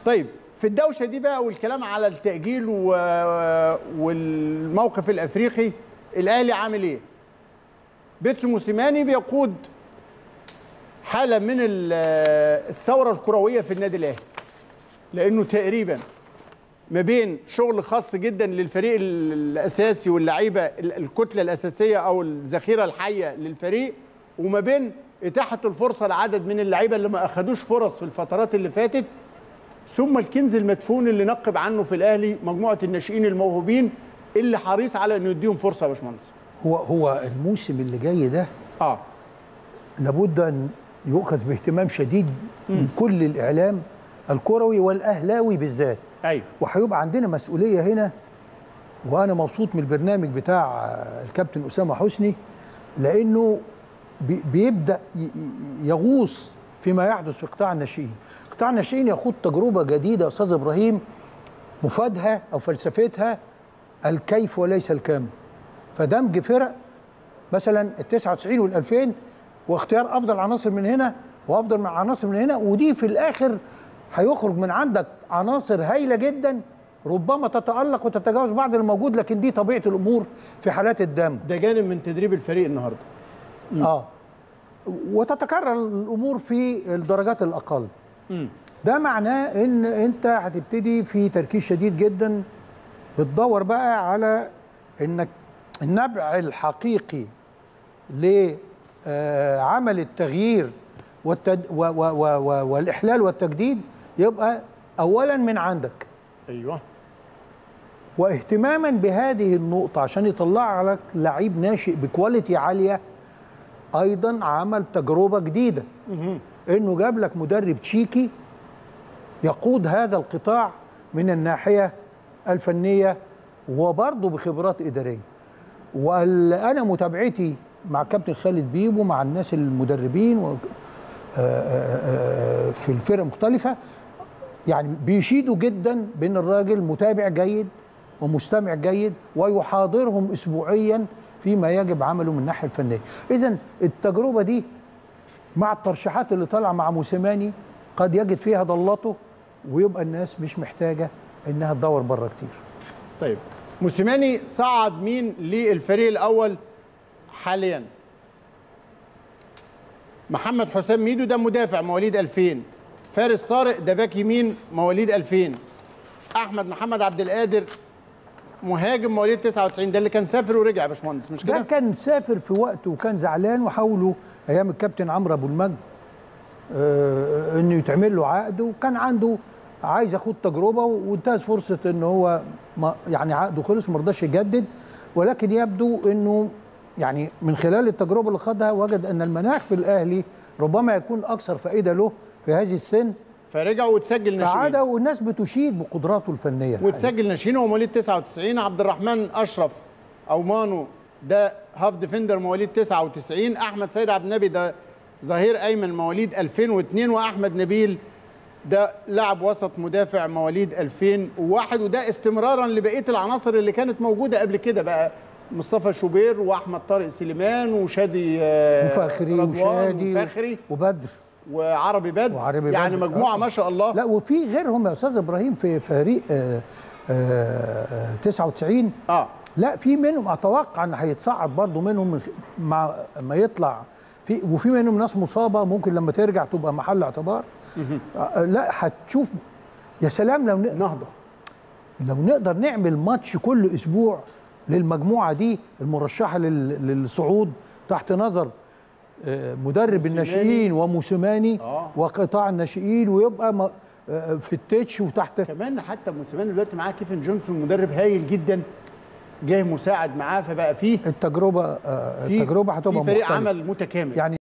طيب في الدوشه دي بقى والكلام على التاجيل و... والموقف الافريقي الاهلي عامل ايه بيتسو موسيماني بيقود حاله من ال- الثوره الكرويه في النادي الاهلي لانه تقريبا ما بين شغل خاص جدا للفريق ال- الاساسي واللعيبه ال- الكتله الاساسيه او الذخيره الحيه للفريق وما بين اتاحه الفرصه لعدد من اللعيبه اللي ما اخدوش فرص في الفترات اللي فاتت ثم الكنز المدفون اللي نقب عنه في الاهلي مجموعه الناشئين الموهوبين اللي حريص على انه يديهم فرصه يا باشمهندس هو هو الموسم اللي جاي ده اه لابد ان يؤخذ باهتمام شديد من كل الاعلام الكروي والاهلاوي بالذات ايوه وهيبقى عندنا مسؤوليه هنا وانا مبسوط من البرنامج بتاع الكابتن اسامه حسني لانه بي- بيبدا ي- ي- يغوص فيما يحدث في قطاع الناشئين قطاع الناشئين يخوض تجربه جديده يا استاذ ابراهيم مفادها او فلسفتها الكيف وليس الكم فدمج فرق مثلا ال 99 وال 2000 واختيار افضل عناصر من هنا وافضل من عناصر من هنا ودي في الاخر هيخرج من عندك عناصر هايله جدا ربما تتالق وتتجاوز بعض الموجود لكن دي طبيعه الامور في حالات الدمج ده جانب من تدريب الفريق النهارده اه وتتكرر الامور في الدرجات الاقل مم. ده معناه ان انت هتبتدي في تركيز شديد جدا بتدور بقى على انك النبع الحقيقي لعمل التغيير والتد و و و و والاحلال والتجديد يبقى اولا من عندك ايوه واهتماما بهذه النقطة عشان يطلع لك لعيب ناشئ بكواليتي عالية أيضا عمل تجربة جديدة إنه جاب لك مدرب تشيكي يقود هذا القطاع من الناحية الفنية وبرضه بخبرات إدارية وأنا متابعتي مع كابتن خالد بيبو مع الناس المدربين و- آه، آه، آه، في الفرق مختلفة يعني بيشيدوا جدا بان الراجل متابع جيد ومستمع جيد ويحاضرهم اسبوعيا فيما يجب عمله من الناحيه الفنيه. اذا التجربه دي مع الترشيحات اللي طالعه مع موسيماني قد يجد فيها ضلته ويبقى الناس مش محتاجه انها تدور بره كتير. طيب موسيماني صعد مين للفريق الاول حاليا محمد حسام ميدو ده مدافع مواليد 2000 فارس طارق ده باك يمين مواليد 2000 احمد محمد عبد القادر مهاجم مواليد 99 ده اللي كان سافر ورجع يا باشمهندس مش ده كده كان سافر في وقت وكان زعلان وحاولوا ايام الكابتن عمرو ابو المجد آه، انه يتعمل له عقد وكان عنده عايز ياخد تجربه وانتهز فرصه ان هو ما يعني عقده خلص وما رضاش يجدد ولكن يبدو انه يعني من خلال التجربه اللي خدها وجد ان المناخ في الاهلي ربما يكون اكثر فائده له في هذه السن فرجع وتسجل فعاد ناشئين والناس بتشيد بقدراته الفنيه الحقيقة. وتسجل ناشئين هو مواليد 99 عبد الرحمن اشرف او مانو ده هاف ديفندر مواليد 99 احمد سيد عبد النبي ده ظهير ايمن مواليد 2002 واحمد نبيل ده لاعب وسط مدافع مواليد 2001 وده استمرارا لبقيه العناصر اللي كانت موجوده قبل كده بقى مصطفى شوبير واحمد طارق سليمان وشادي آه، وفخري رضوان وشادي وفخري وبدر وعربي بدر وعربي يعني بدر. مجموعه آه. ما شاء الله لا وفي غيرهم يا استاذ ابراهيم في فريق آه، آه، 99 اه لا في منهم اتوقع ان هيتصعد برضه منهم من خ- مع ما يطلع في وفي منهم ناس مصابه ممكن لما ترجع تبقى محل اعتبار آه، لا هتشوف يا سلام لو ن- نهضه لو نقدر نعمل ماتش كل اسبوع للمجموعه دي المرشحه لل- للصعود تحت نظر آه، مدرب موسيماني. الناشئين وموسيماني آه. وقطاع الناشئين ويبقى م- آه، في التتش وتحت كمان حتى موسيماني دلوقتي معاه كيفن جونسون مدرب هايل جدا جاي مساعد معاه فبقى فيه التجربه آه، في التجربه هتبقى في فريق مختلفة. عمل متكامل يعني